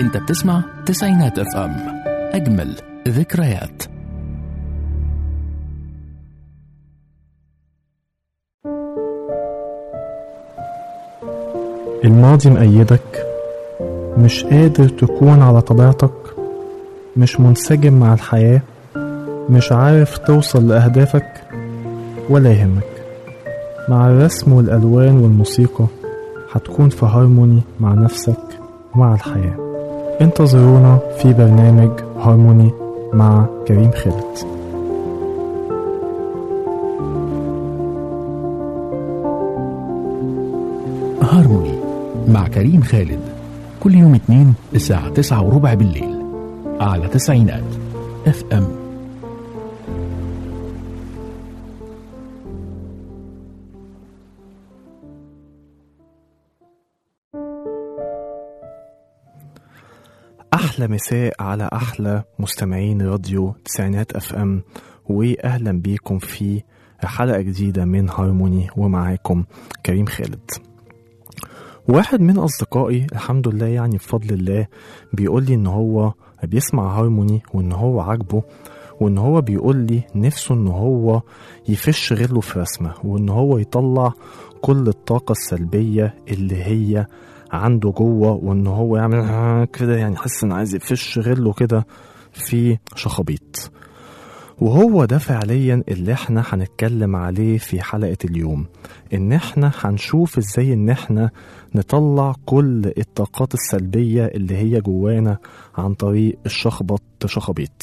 انت بتسمع تسعينات اف ام اجمل ذكريات الماضي مأيدك مش قادر تكون على طبيعتك مش منسجم مع الحياة مش عارف توصل لأهدافك ولا يهمك مع الرسم والألوان والموسيقى هتكون في هارموني مع نفسك ومع الحياة انتظرونا في برنامج هارموني مع كريم خالد هارموني مع كريم خالد كل يوم اثنين الساعة تسعة وربع بالليل على تسعينات اف ام أحلى مساء على أحلى مستمعين راديو تسعينات أف أم وأهلا بيكم في حلقة جديدة من هارموني ومعاكم كريم خالد واحد من أصدقائي الحمد لله يعني بفضل الله بيقول لي إن هو بيسمع هارموني وإن هو عاجبه وإن هو بيقول لي نفسه إن هو يفش غله في رسمة وإن هو يطلع كل الطاقة السلبية اللي هي عنده جوه وان هو يعمل كده يعني حاسس ان عايز يفش غله كده في شخابيط وهو ده فعليا اللي احنا هنتكلم عليه في حلقة اليوم ان احنا هنشوف ازاي ان احنا نطلع كل الطاقات السلبية اللي هي جوانا عن طريق الشخبط شخابيط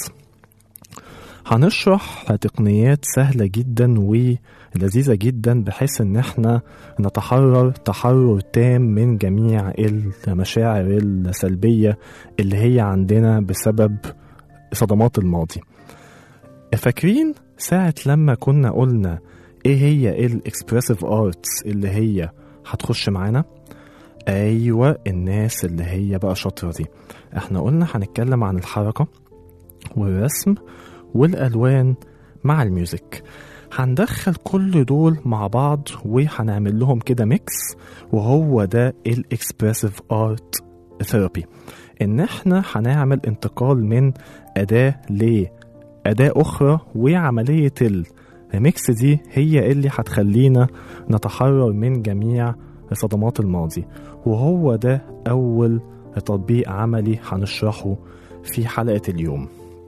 هنشرح تقنيات سهلة جدا ولذيذة جدا بحيث ان احنا نتحرر تحرر تام من جميع المشاعر السلبية اللي هي عندنا بسبب صدمات الماضي فاكرين ساعة لما كنا قلنا ايه هي الاكسبرسيف ارتس اللي هي هتخش معانا ايوه الناس اللي هي بقى شاطرة دي احنا قلنا هنتكلم عن الحركة والرسم والالوان مع الميوزك هندخل كل دول مع بعض وهنعمل لهم كده ميكس وهو ده الاكسبرسيف ارت ثيرابي ان احنا هنعمل انتقال من اداه لاداه اخرى وعمليه الميكس دي هي اللي هتخلينا نتحرر من جميع صدمات الماضي وهو ده اول تطبيق عملي هنشرحه في حلقه اليوم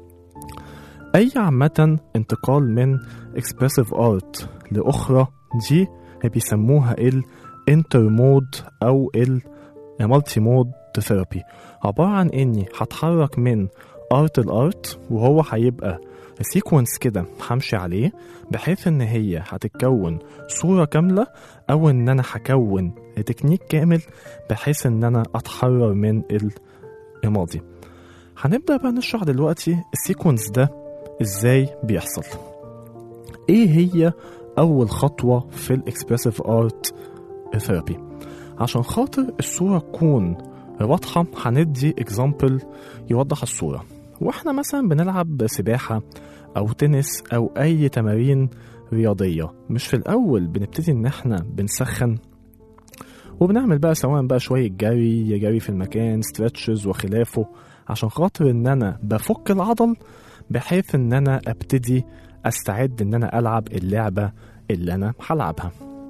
أي عامة انتقال من expressive art لأخرى دي بيسموها ال intermode أو ال multimode therapy عبارة عن إني هتحرك من ارت الارت وهو هيبقى سيكونس كده همشي عليه بحيث ان هي هتتكون صورة كاملة او ان انا هكون تكنيك كامل بحيث ان انا اتحرر من الماضي هنبدأ بقى نشرح دلوقتي السيكونس ده ازاي بيحصل ايه هي اول خطوة في الاكسبرسيف ارت ثيرابي عشان خاطر الصورة تكون واضحة هندي اكزامبل يوضح الصورة واحنا مثلا بنلعب سباحة او تنس او اي تمارين رياضية مش في الاول بنبتدي ان احنا بنسخن وبنعمل بقى سواء بقى شوية جري جري في المكان ستريتشز وخلافه عشان خاطر ان انا بفك العضل بحيث ان انا ابتدي استعد ان انا العب اللعبة اللي انا هلعبها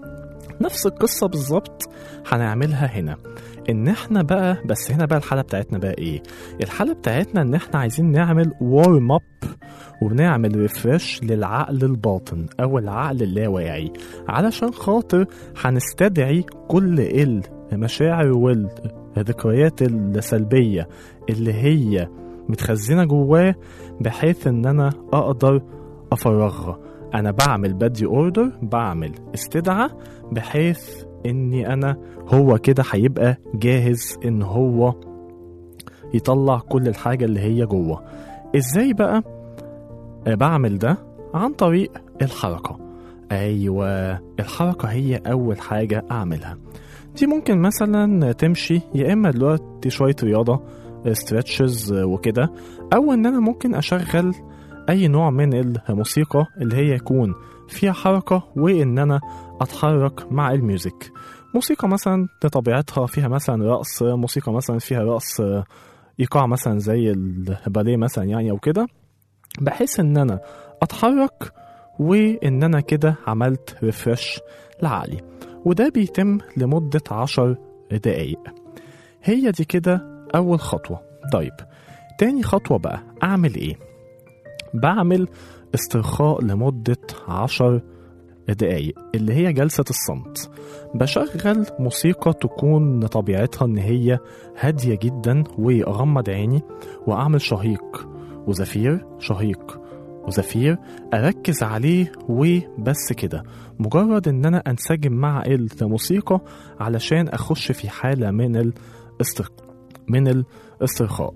نفس القصة بالظبط هنعملها هنا ان احنا بقى بس هنا بقى الحالة بتاعتنا بقى ايه الحالة بتاعتنا ان احنا عايزين نعمل وارم اب وبنعمل ريفرش للعقل الباطن او العقل اللاواعي علشان خاطر هنستدعي كل المشاعر والذكريات السلبية اللي هي متخزنة جواه بحيث ان انا اقدر افرغها انا بعمل بدي اوردر بعمل استدعاء بحيث اني انا هو كده هيبقى جاهز ان هو يطلع كل الحاجة اللي هي جوه ازاي بقى بعمل ده عن طريق الحركة ايوه الحركة هي اول حاجة اعملها دي ممكن مثلا تمشي يا اما دلوقتي شوية رياضة ستريتشز وكده او ان انا ممكن اشغل اي نوع من الموسيقى اللي هي يكون فيها حركة وان انا اتحرك مع الميوزك موسيقى مثلا بطبيعتها فيها مثلا رقص موسيقى مثلا فيها رقص ايقاع مثلا زي الباليه مثلا يعني او كده بحيث ان انا اتحرك وان انا كده عملت ريفرش لعقلي وده بيتم لمدة عشر دقايق هي دي كده اول خطوة طيب تاني خطوة بقى اعمل ايه بعمل استرخاء لمدة عشر دقايق اللي هي جلسة الصمت بشغل موسيقى تكون طبيعتها ان هي هادية جدا واغمض عيني واعمل شهيق وزفير شهيق وزفير اركز عليه وبس كده مجرد ان انا انسجم مع الموسيقى علشان اخش في حالة من الاستر... من الاسترخاء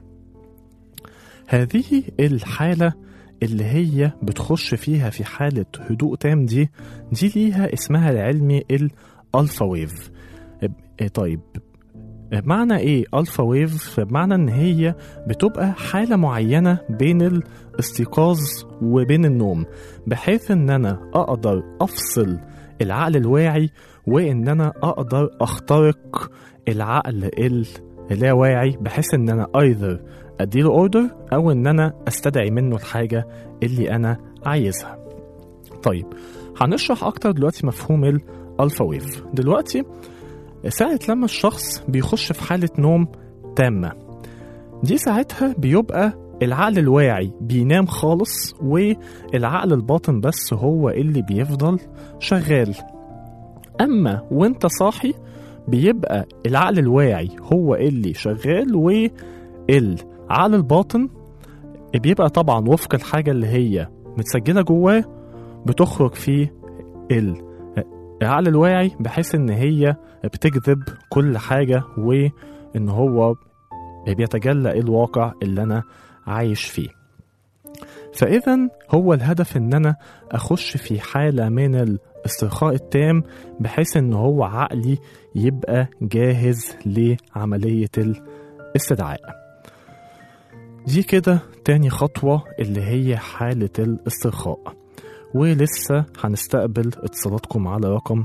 هذه الحالة اللي هي بتخش فيها في حالة هدوء تام دي دي ليها اسمها العلمي الألفا ويف طيب معنى ايه الفا ويف معنى ان هي بتبقى حاله معينه بين الاستيقاظ وبين النوم بحيث ان انا اقدر افصل العقل الواعي وان انا اقدر اخترق العقل اللاواعي بحيث ان انا ايذر اديله اوردر او ان انا استدعي منه الحاجه اللي انا عايزها طيب هنشرح اكتر دلوقتي مفهوم الالفا ويف دلوقتي ساعة لما الشخص بيخش في حالة نوم تامة دي ساعتها بيبقى العقل الواعي بينام خالص والعقل الباطن بس هو اللي بيفضل شغال أما وانت صاحي بيبقى العقل الواعي هو اللي شغال والعقل الباطن بيبقى طبعا وفق الحاجة اللي هي متسجلة جواه بتخرج في العقل الواعي بحيث ان هي بتجذب كل حاجة وان هو بيتجلى الواقع اللي انا عايش فيه فاذا هو الهدف ان انا اخش في حالة من الاسترخاء التام بحيث ان هو عقلي يبقى جاهز لعملية الاستدعاء دي كده تاني خطوة اللي هي حالة الاسترخاء ولسه هنستقبل اتصالاتكم على رقم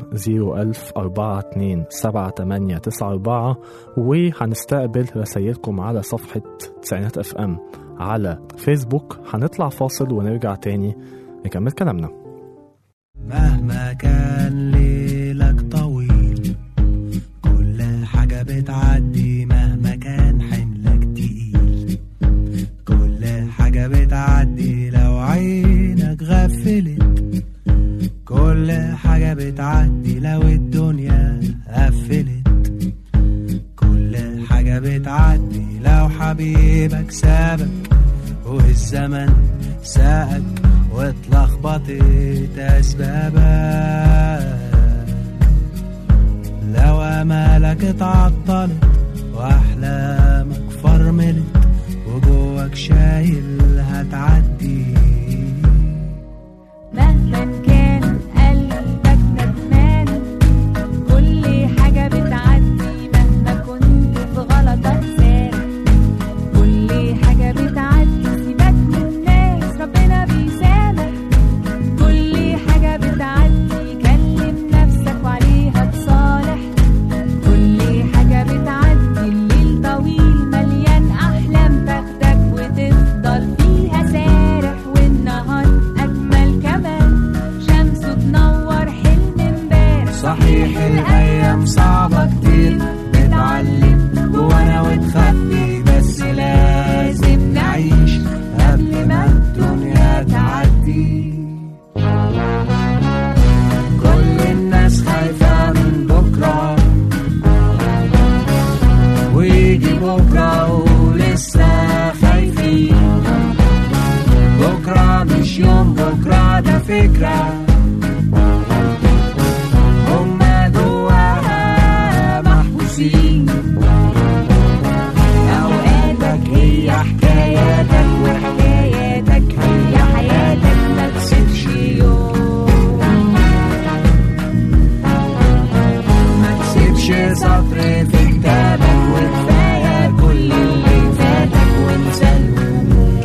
01042 وهنستقبل رسايلكم على صفحة تسعينات اف ام على فيسبوك هنطلع فاصل ونرجع تاني نكمل كلامنا مهما كان ليلك طويل كل حاجة بتعدي مهما كان حملك تقيل كل حاجة بتعدي لو عينك غفلت كل حاجة بتعدي لو الدنيا قفلت كل حاجة بتعدي لو حبيبك سابك والزمن ساقك واتلخبطت أسبابك لو أمالك اتعطلت وأحلامك فرملت وجواك شايل هتعدي مهما كان قلبك ندمان كل حاجة بتعدي مهما كنت في غلطك سارح كل حاجة بتعدي سيبك من الناس ربنا بيسامح كل حاجة بتعدي كلم نفسك وعليها تصالح كل حاجة بتعدي الليل طويل مليان أحلام تاخدك وتفضل فيها سارح والنهار أجمل كمان شمسه تنور حلم امبارح صحيح الأيام صعبة كتير بتعلم جوانا وتخبي بس لازم نعيش قبل ما الدنيا تعدي كل الناس خايفة من بكرة ويجي بكرة ولسه خايفين بكرة مش يوم بكرة ده فكرة هما جواها محبوسين أوقاتك هي حكاياتك وحكاياتك هي حياتك ما تسيبش يوم ما تسيبش سطر في كتابك وكفاية كل اللي فاتك وانسى الهموم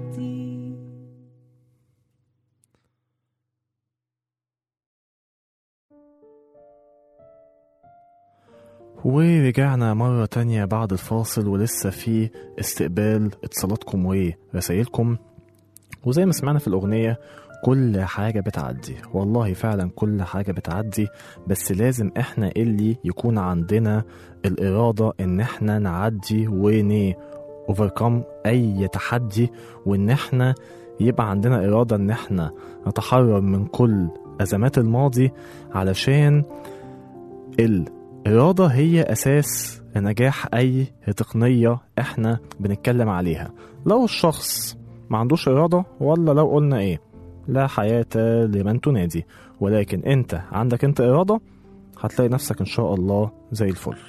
بيعدي ورجعنا مرة تانية بعد الفاصل ولسه في استقبال اتصالاتكم ورسايلكم وزي ما سمعنا في الأغنية كل حاجة بتعدي والله فعلا كل حاجة بتعدي بس لازم احنا اللي يكون عندنا الإرادة ان احنا نعدي ون overcome أي تحدي وان احنا يبقى عندنا إرادة ان احنا نتحرر من كل أزمات الماضي علشان الإرادة هي أساس نجاح أي تقنية احنا بنتكلم عليها لو الشخص ما عندوش إرادة ولا لو قلنا إيه لا حياة لمن تنادي ولكن أنت عندك أنت إرادة هتلاقي نفسك إن شاء الله زي الفل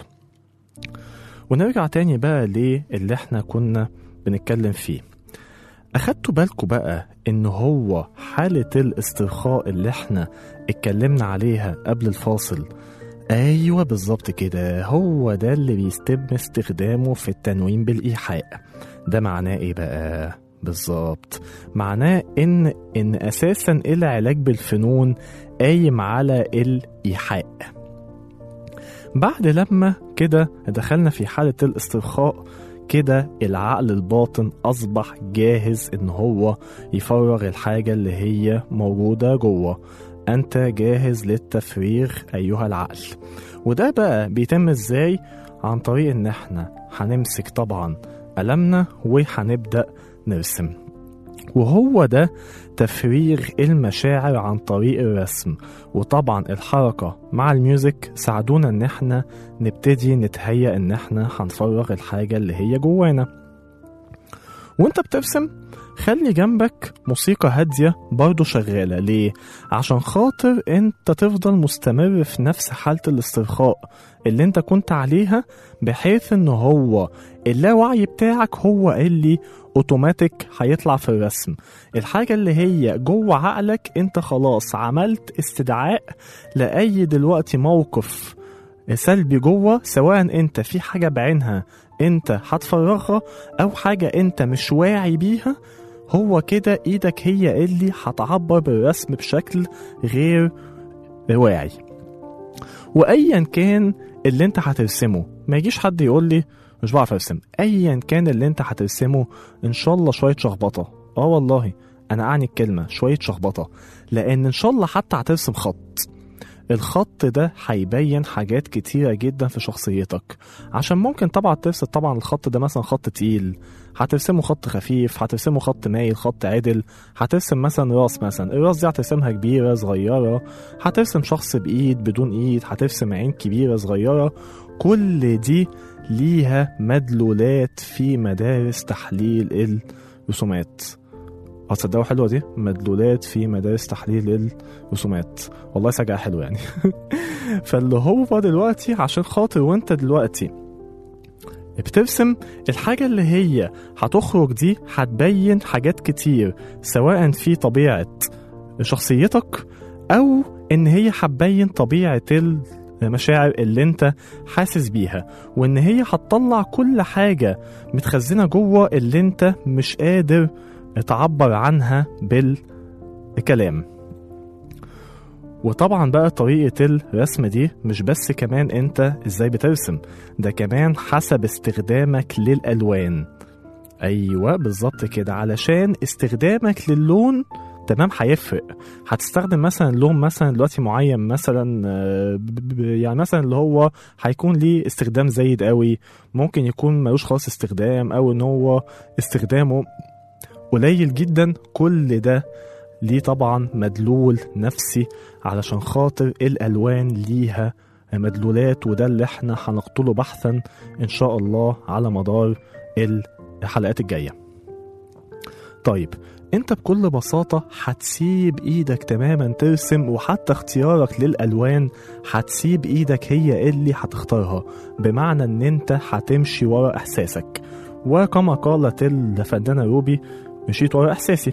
ونرجع تاني بقى للي احنا كنا بنتكلم فيه أخدتوا بالكوا بقى إن هو حالة الاسترخاء اللي احنا اتكلمنا عليها قبل الفاصل أيوة بالظبط كده هو ده اللي بيتم استخدامه في التنويم بالإيحاء ده معناه إيه بقى؟ بالظبط معناه إن إن أساسا العلاج بالفنون قايم على الإيحاء بعد لما كده دخلنا في حالة الاسترخاء كده العقل الباطن أصبح جاهز إن هو يفرغ الحاجة اللي هي موجودة جوه أنت جاهز للتفريغ أيها العقل وده بقى بيتم إزاي عن طريق إن إحنا هنمسك طبعا قلمنا وهنبدأ نرسم وهو ده تفريغ المشاعر عن طريق الرسم وطبعا الحركة مع الميوزك ساعدونا ان احنا نبتدي نتهيأ ان احنا هنفرغ الحاجة اللي هي جوانا وانت بترسم خلي جنبك موسيقى هادية برضو شغالة ليه؟ عشان خاطر انت تفضل مستمر في نفس حالة الاسترخاء اللي انت كنت عليها بحيث ان هو اللاوعي بتاعك هو اللي اوتوماتيك هيطلع في الرسم الحاجة اللي هي جوه عقلك انت خلاص عملت استدعاء لأي دلوقتي موقف سلبي جوه سواء انت في حاجة بعينها انت هتفرغها او حاجة انت مش واعي بيها هو كده ايدك هي اللي هتعبر بالرسم بشكل غير واعي وايا كان اللي انت هترسمه ما يجيش حد يقول لي مش بعرف ارسم ايا كان اللي انت هترسمه ان شاء الله شويه شخبطه اه والله انا اعني الكلمه شويه شخبطه لان ان شاء الله حتى هترسم خط الخط ده هيبين حاجات كتيرة جدا في شخصيتك عشان ممكن طبعا ترسم طبعا الخط ده مثلا خط تقيل هترسمه خط خفيف هترسمه خط مايل خط عدل هترسم مثلا راس مثلا الراس دي هترسمها كبيرة صغيرة هترسم شخص بإيد بدون إيد هترسم عين كبيرة صغيرة كل دي ليها مدلولات في مدارس تحليل الرسومات هتصدقوا حلوة دي مدلولات في مدارس تحليل الرسومات والله سجع حلو يعني فاللي هو دلوقتي عشان خاطر وانت دلوقتي بترسم الحاجة اللي هي هتخرج دي هتبين حاجات كتير سواء في طبيعة شخصيتك أو إن هي هتبين طبيعة المشاعر اللي انت حاسس بيها وإن هي هتطلع كل حاجة متخزنة جوه اللي انت مش قادر تعبر عنها بالكلام وطبعا بقى طريقة الرسم دي مش بس كمان انت ازاي بترسم ده كمان حسب استخدامك للألوان ايوه بالظبط كده علشان استخدامك للون تمام هيفرق هتستخدم مثلا لون مثلا دلوقتي معين مثلا آه، ب- ب- يعني مثلا اللي هو هيكون ليه استخدام زايد قوي ممكن يكون ملوش خالص استخدام او ان هو استخدامه قليل جدا كل ده ليه طبعا مدلول نفسي علشان خاطر الالوان ليها مدلولات وده اللي احنا هنقتله بحثا ان شاء الله على مدار الحلقات الجايه طيب انت بكل بساطة هتسيب ايدك تماما ترسم وحتى اختيارك للألوان هتسيب ايدك هي اللي هتختارها بمعنى ان انت هتمشي ورا احساسك وكما قالت الفنانة روبي مشيت ورا احساسي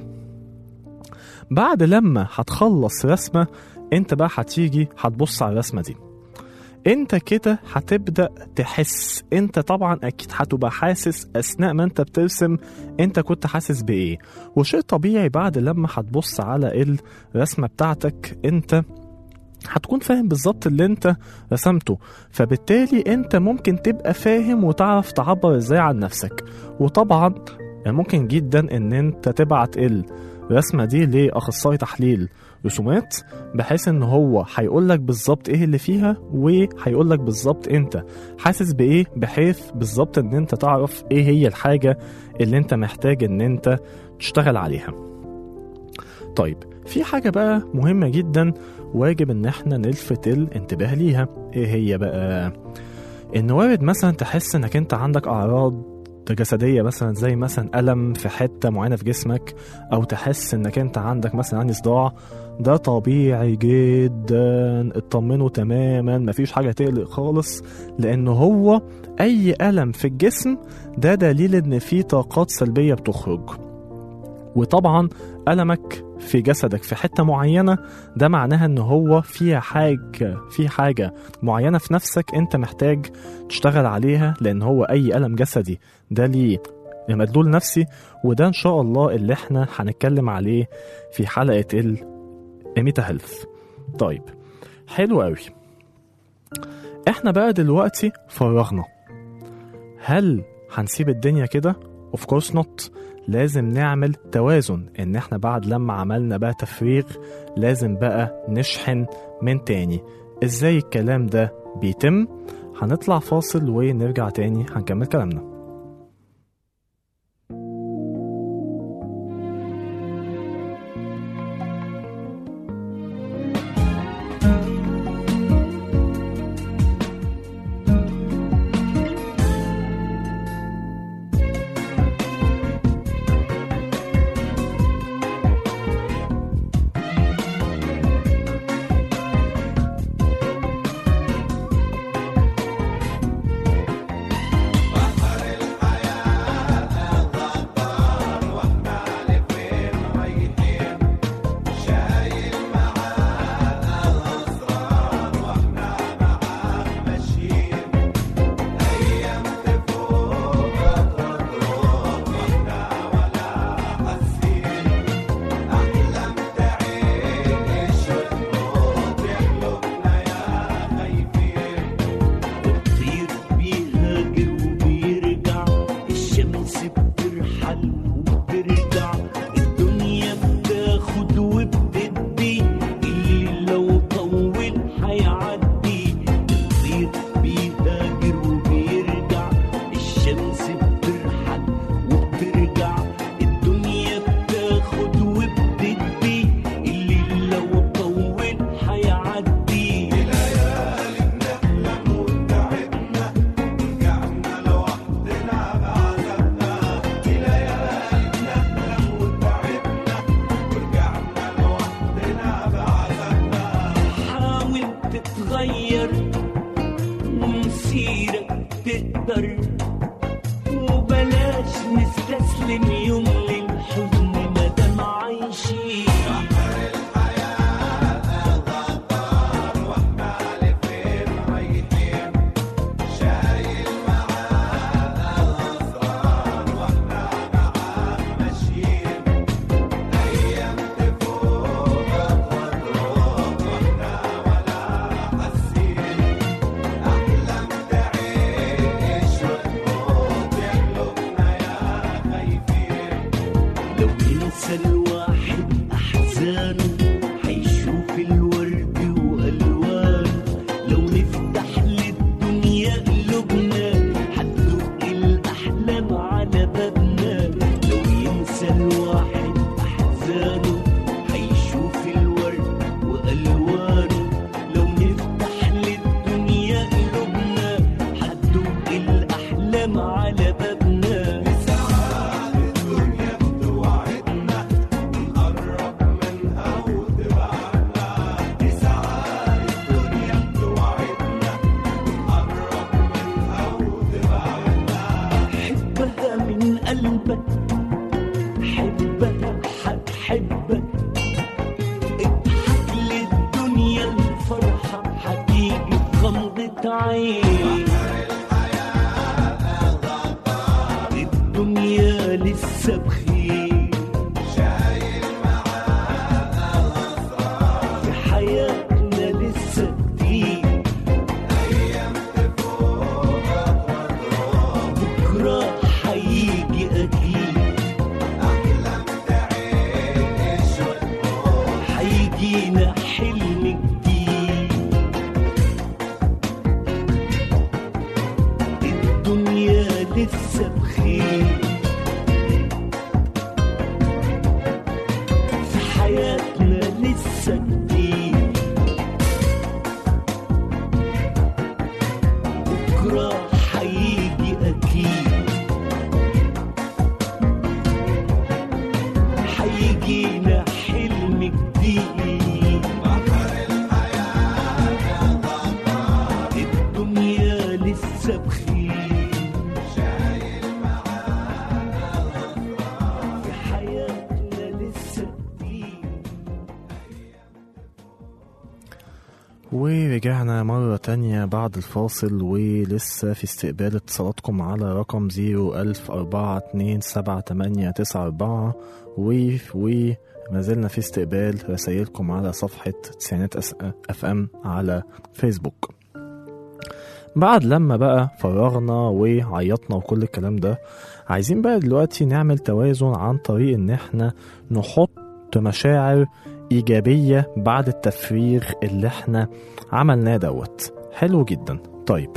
بعد لما هتخلص رسمة انت بقى هتيجي هتبص على الرسمة دي انت كده هتبدا تحس انت طبعا اكيد هتبقى حاسس اثناء ما انت بترسم انت كنت حاسس بايه وشيء طبيعي بعد لما هتبص على الرسمه بتاعتك انت هتكون فاهم بالظبط اللي انت رسمته فبالتالي انت ممكن تبقى فاهم وتعرف تعبر ازاي عن نفسك وطبعا ممكن جدا ان انت تبعت الرسمه دي لاخصائي تحليل رسومات بحيث ان هو هيقول لك بالظبط ايه اللي فيها وهيقول لك بالظبط انت حاسس بايه بحيث بالظبط ان انت تعرف ايه هي الحاجه اللي انت محتاج ان انت تشتغل عليها طيب في حاجه بقى مهمه جدا واجب ان احنا نلفت الانتباه ليها ايه هي بقى ان وارد مثلا تحس انك انت عندك اعراض جسديه مثلا زي مثلا الم في حته معينه في جسمك او تحس انك انت عندك مثلا عندي صداع ده طبيعي جدا اطمنوا تماما مفيش حاجه تقلق خالص لان هو اي الم في الجسم ده دليل ان في طاقات سلبيه بتخرج وطبعا ألمك في جسدك في حتة معينة ده معناها ان هو فيها حاجة في حاجة معينة في نفسك انت محتاج تشتغل عليها لان هو اي ألم جسدي ده ليه مدلول نفسي وده ان شاء الله اللي احنا هنتكلم عليه في حلقة الميتا هيلث طيب حلو قوي احنا بقى دلوقتي فرغنا هل هنسيب الدنيا كده of course not لازم نعمل توازن ان احنا بعد لما عملنا بقى تفريغ لازم بقى نشحن من تاني ازاي الكلام ده بيتم هنطلع فاصل ونرجع تاني هنكمل كلامنا بيطير بيهاجر وبيرجع الشمس بترحل وبترجع الدنيا بتاخد وبتدي اللي لو طول هيعدي بيطير بيهاجر وبيرجع الشمس بترحل وبترجع الدنيا بتاخد وبتدي اللي لو طول هيعدي حاول تتغير ومسيرك تقدر وبلاش نستسلم يوم للحزن مادام عايشين لو ينسى الواحد أحزانه هيشوف الورد وألوانه لو نفتح للدنيا قلوبنا هتدق الأحلام على بابنا لو ينسى الواحد أحزانه هيشوف الورد وألوانه لو نفتح للدنيا قلوبنا هتدق الأحلام على بابنا حبها من قلبك حبها هتحبك اضحك للدنيا الفرحة هتيجي في غمضة حياتنا لسه كتير بكرة هيجي أكيد هيجينا حلم جديد الدنيا لسه بخير في حياتنا لسه كتير ورجعنا مرة تانية بعد الفاصل ولسه في استقبال اتصالاتكم على رقم زيرو ألف أربعة اتنين سبعة تمانية تسعة أربعة و و ما زلنا في استقبال رسايلكم على صفحة تسعينات اف ام على فيسبوك بعد لما بقى فرغنا وعيطنا وكل الكلام ده عايزين بقى دلوقتي نعمل توازن عن طريق ان احنا نحط مشاعر إيجابية بعد التفريغ اللي احنا عملناه دوت حلو جدا طيب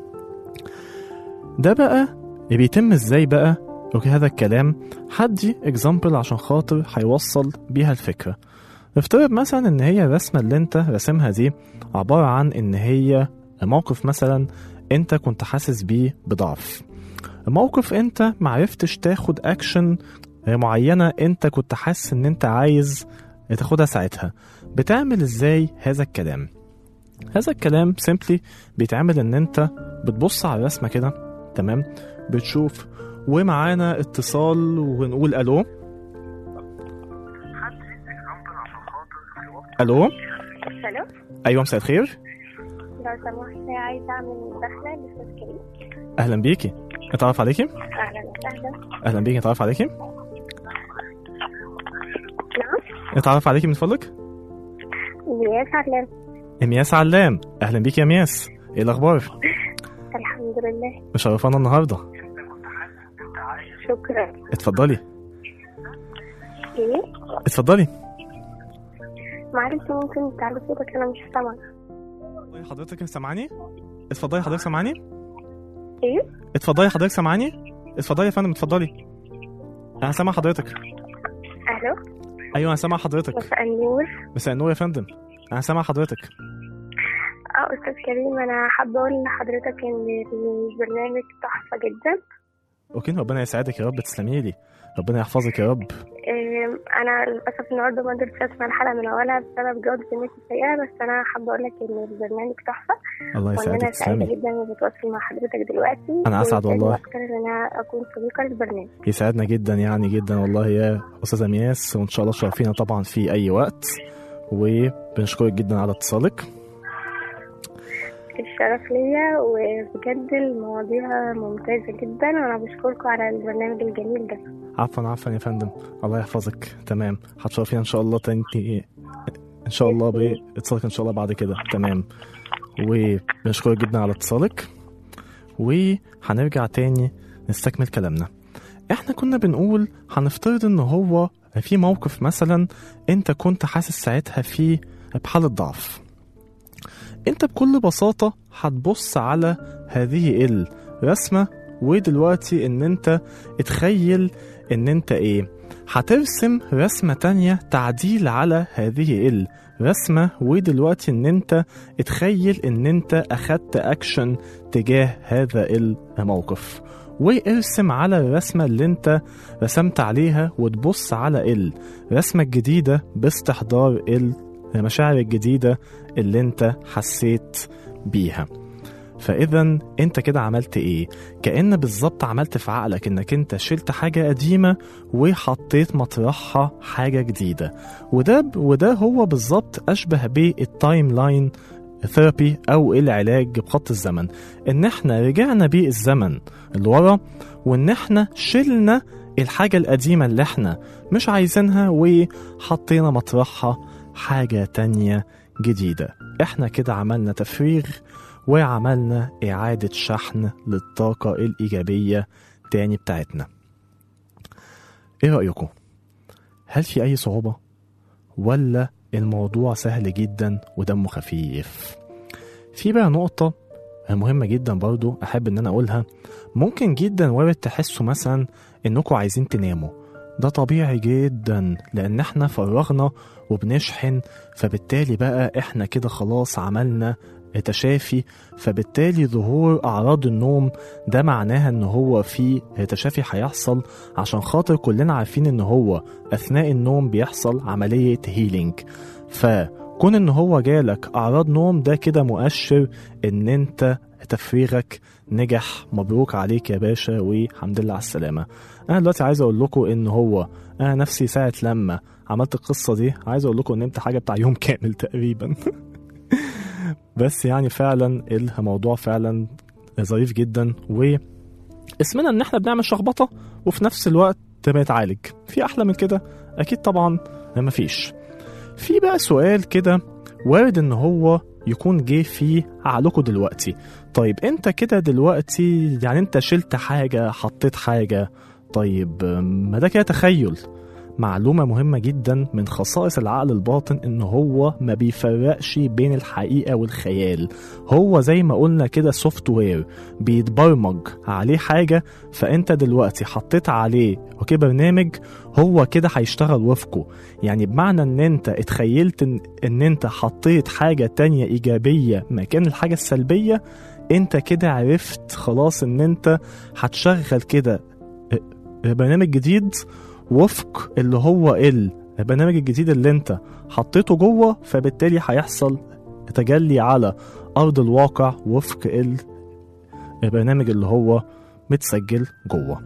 ده بقى بيتم ازاي بقى اوكي هذا الكلام هدي اكزامبل عشان خاطر هيوصل بيها الفكرة افترض مثلا ان هي الرسمة اللي انت راسمها دي عبارة عن ان هي موقف مثلا انت كنت حاسس بيه بضعف موقف انت معرفتش تاخد اكشن معينة انت كنت حاسس ان انت عايز تاخدها ساعتها بتعمل ازاي هذا الكلام هذا الكلام سيمبلي بيتعمل ان انت بتبص على الرسمة كده تمام بتشوف ومعانا اتصال ونقول الو الو الو ايوه مساء الخير لو سمحت عايزة أعمل مداخلة لأستاذ كريم اهلا بيكي اتعرف عليكي أهلا وسهلا اهلا بيكي اتعرف عليكي نعم اتعرف عليكي من فضلك مياس علام مياس علام اهلا بيكي يا مياس ايه الاخبار الحمد لله مشرفانا النهارده شكرا اتفضلي إيه اتفضلي معلش ممكن تعلي صوتك أنا مش سامعة اتفضلي حضرتك سامعاني اتفضلي حضرتك سامعاني إيه اتفضلي حضرتك سامعاني اتفضلي يا فندم اتفضلي انا سامع حضرتك ألو ايوه انا سامع حضرتك مساء النور مساء النور يا فندم انا سامع حضرتك اه أستاذ كريم أنا حابة أقول لحضرتك إن البرنامج تحفة جدا اوكي ربنا يسعدك يا رب تسلمي لي ربنا يحفظك يا رب إيه، أنا للأسف النهاردة ما قدرتش أسمع الحلقة من أولها بسبب جودة النت السيئة بس أنا حابة أقول لك إن البرنامج تحفة الله وإن يسعدك أنا سعيدة تسلمي جدا إني بتواصل مع حضرتك دلوقتي أنا أسعد وسعيدة والله. أكتر إن أنا أكون صديقة للبرنامج يسعدنا جدا يعني جدا والله يا استاذه مياس وان شاء الله تشرفينا طبعا في اي وقت وبنشكرك جدا على اتصالك الشرف ليا وبجد المواضيع ممتازة جدا وأنا بشكركم على البرنامج الجميل ده عفوا عفوا يا فندم الله يحفظك تمام هتشرفينا ان شاء الله تاني ان شاء الله باتصالك ان شاء الله بعد كده تمام وبنشكرك جدا على اتصالك وهنرجع تاني نستكمل كلامنا احنا كنا بنقول هنفترض ان هو في موقف مثلا انت كنت حاسس ساعتها فيه بحالة ضعف انت بكل بساطة هتبص على هذه الرسمة ودلوقتي ان انت اتخيل ان انت ايه هترسم رسمة تانية تعديل على هذه الرسمة ودلوقتي ان انت اتخيل ان انت اخدت اكشن تجاه هذا الموقف وارسم على الرسمة اللي انت رسمت عليها وتبص على الرسمة الجديدة باستحضار المشاعر الجديدة اللي انت حسيت بيها فاذا انت كده عملت ايه كأن بالظبط عملت في عقلك انك انت شلت حاجة قديمة وحطيت مطرحها حاجة جديدة وده وده هو بالظبط اشبه بالتايم لاين ثيرابي او العلاج بخط الزمن ان احنا رجعنا بيه الزمن لورا وان احنا شلنا الحاجة القديمة اللي احنا مش عايزينها وحطينا مطرحها حاجة تانية جديدة احنا كده عملنا تفريغ وعملنا إعادة شحن للطاقة الإيجابية تاني بتاعتنا إيه رأيكم؟ هل في أي صعوبة؟ ولا الموضوع سهل جدا ودمه خفيف؟ في بقى نقطة مهمة جدا برضو أحب إن أنا أقولها ممكن جدا وارد تحسوا مثلا إنكم عايزين تناموا ده طبيعي جدا لان احنا فرغنا وبنشحن فبالتالي بقى احنا كده خلاص عملنا تشافي فبالتالي ظهور اعراض النوم ده معناها ان هو في تشافي هيحصل عشان خاطر كلنا عارفين ان هو اثناء النوم بيحصل عملية هيلينج فكون ان هو جالك اعراض نوم ده كده مؤشر ان انت تفريغك نجح مبروك عليك يا باشا والحمد لله على السلامة انا دلوقتي عايز اقول لكم ان هو انا نفسي ساعة لما عملت القصة دي عايز اقول لكم نمت حاجة بتاع يوم كامل تقريبا بس يعني فعلا الموضوع فعلا ظريف جدا و اسمنا ان احنا بنعمل شخبطة وفي نفس الوقت بنتعالج في احلى من كده اكيد طبعا مفيش في بقى سؤال كده وارد ان هو يكون جه في عقلكم دلوقتي طيب انت كده دلوقتي يعني انت شلت حاجة حطيت حاجة طيب ما ده كده تخيل معلومة مهمة جدا من خصائص العقل الباطن ان هو ما بيفرقش بين الحقيقة والخيال هو زي ما قلنا كده سوفت وير بيتبرمج عليه حاجة فانت دلوقتي حطيت عليه اوكي برنامج هو كده هيشتغل وفقه يعني بمعنى ان انت اتخيلت ان, ان انت حطيت حاجة تانية ايجابية مكان الحاجة السلبية انت كده عرفت خلاص ان انت هتشغل كده برنامج جديد وفق اللي هو البرنامج الجديد اللي انت حطيته جوه فبالتالي هيحصل تجلي على ارض الواقع وفق ال- البرنامج اللي هو متسجل جوه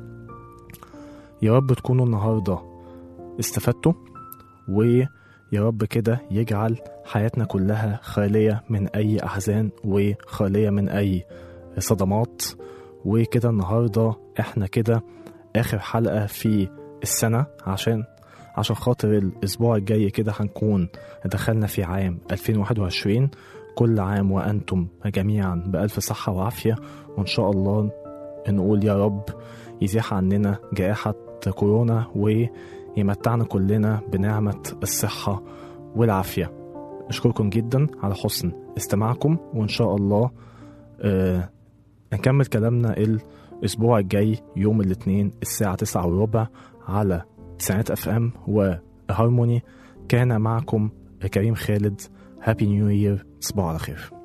يا رب تكونوا النهارده استفدتوا ويا رب كده يجعل حياتنا كلها خالية من أي أحزان وخالية من أي صدمات وكده النهاردة احنا كده آخر حلقة في السنة عشان عشان خاطر الأسبوع الجاي كده هنكون دخلنا في عام 2021 كل عام وأنتم جميعا بألف صحة وعافية وإن شاء الله نقول يا رب يزيح عننا جائحة كورونا ويمتعنا كلنا بنعمة الصحة والعافية أشكركم جدا على حسن استماعكم وإن شاء الله آه نكمل كلامنا الأسبوع الجاي يوم الاثنين الساعة تسعة وربع على تسعينات اف ام وهارموني كان معكم كريم خالد هابي نيو يير تصبحوا على خير